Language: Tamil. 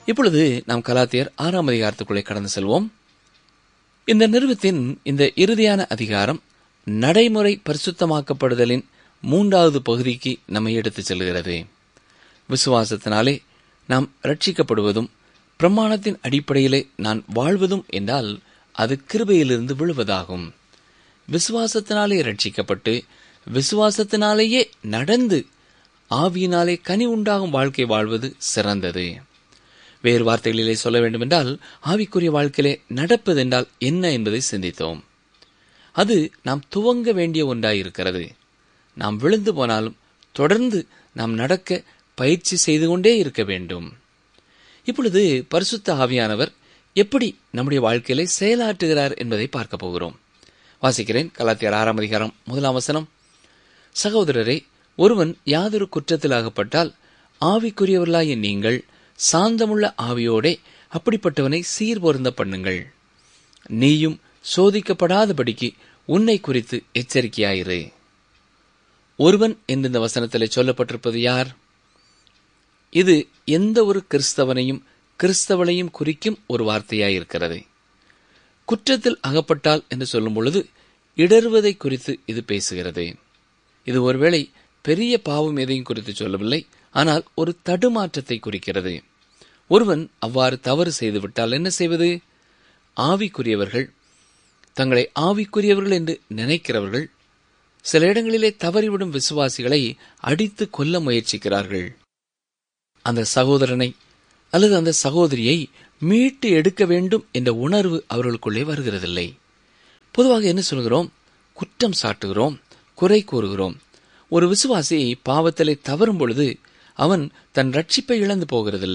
இப்பொழுது நாம் கலாத்தியர் ஆறாம் அதிகாரத்துக்குள்ளே கடந்து செல்வோம் இந்த நிறுவத்தின் இந்த இறுதியான அதிகாரம் நடைமுறை பரிசுத்தமாக்கப்படுதலின் மூன்றாவது பகுதிக்கு நம்மை எடுத்துச் செல்கிறது விசுவாசத்தினாலே நாம் ரட்சிக்கப்படுவதும் பிரமாணத்தின் அடிப்படையிலே நான் வாழ்வதும் என்றால் அது கிருபையிலிருந்து விழுவதாகும் விசுவாசத்தினாலே ரட்சிக்கப்பட்டு விசுவாசத்தினாலேயே நடந்து ஆவியினாலே கனி உண்டாகும் வாழ்க்கை வாழ்வது சிறந்தது வேறு வார்த்தைகளிலே சொல்ல வேண்டுமென்றால் ஆவிக்குரிய வாழ்க்கையிலே நடப்பதென்றால் என்ன என்பதை சிந்தித்தோம் அது நாம் துவங்க வேண்டிய ஒன்றாயிருக்கிறது நாம் விழுந்து போனாலும் தொடர்ந்து நாம் நடக்க பயிற்சி செய்து கொண்டே இருக்க வேண்டும் இப்பொழுது பரிசுத்த ஆவியானவர் எப்படி நம்முடைய வாழ்க்கையிலே செயலாற்றுகிறார் என்பதை பார்க்க போகிறோம் வாசிக்கிறேன் கலாத்தியர் ஆறாம் அதிகாரம் முதலாம் வசனம் சகோதரரே ஒருவன் யாதொரு குற்றத்தில் அகப்பட்டால் ஆவிக்குரியவர்களாகிய நீங்கள் சாந்தமுள்ள ஆவியோடே அப்படிப்பட்டவனை சீர்பொருந்த பண்ணுங்கள் நீயும் சோதிக்கப்படாதபடிக்கு உன்னை குறித்து எச்சரிக்கையாயிரு ஒருவன் என்று இந்த வசனத்தில் சொல்லப்பட்டிருப்பது யார் இது எந்த ஒரு கிறிஸ்தவனையும் கிறிஸ்தவனையும் குறிக்கும் ஒரு வார்த்தையாயிருக்கிறது குற்றத்தில் அகப்பட்டால் என்று சொல்லும் பொழுது இடறுவதை குறித்து இது பேசுகிறது இது ஒருவேளை பெரிய பாவம் எதையும் குறித்து சொல்லவில்லை ஆனால் ஒரு தடுமாற்றத்தை குறிக்கிறது ஒருவன் அவ்வாறு தவறு செய்துவிட்டால் என்ன செய்வது ஆவிக்குரியவர்கள் தங்களை ஆவிக்குரியவர்கள் என்று நினைக்கிறவர்கள் சில இடங்களிலே தவறிவிடும் விசுவாசிகளை அடித்து கொல்ல முயற்சிக்கிறார்கள் அந்த சகோதரனை அல்லது அந்த சகோதரியை மீட்டு எடுக்க வேண்டும் என்ற உணர்வு அவர்களுக்குள்ளே வருகிறதில்லை பொதுவாக என்ன சொல்கிறோம் குற்றம் சாட்டுகிறோம் குறை கூறுகிறோம் ஒரு விசுவாசி பாவத்திலே தவறும் பொழுது அவன் தன் ரட்சிப்பை இழந்து போகிறதில்லை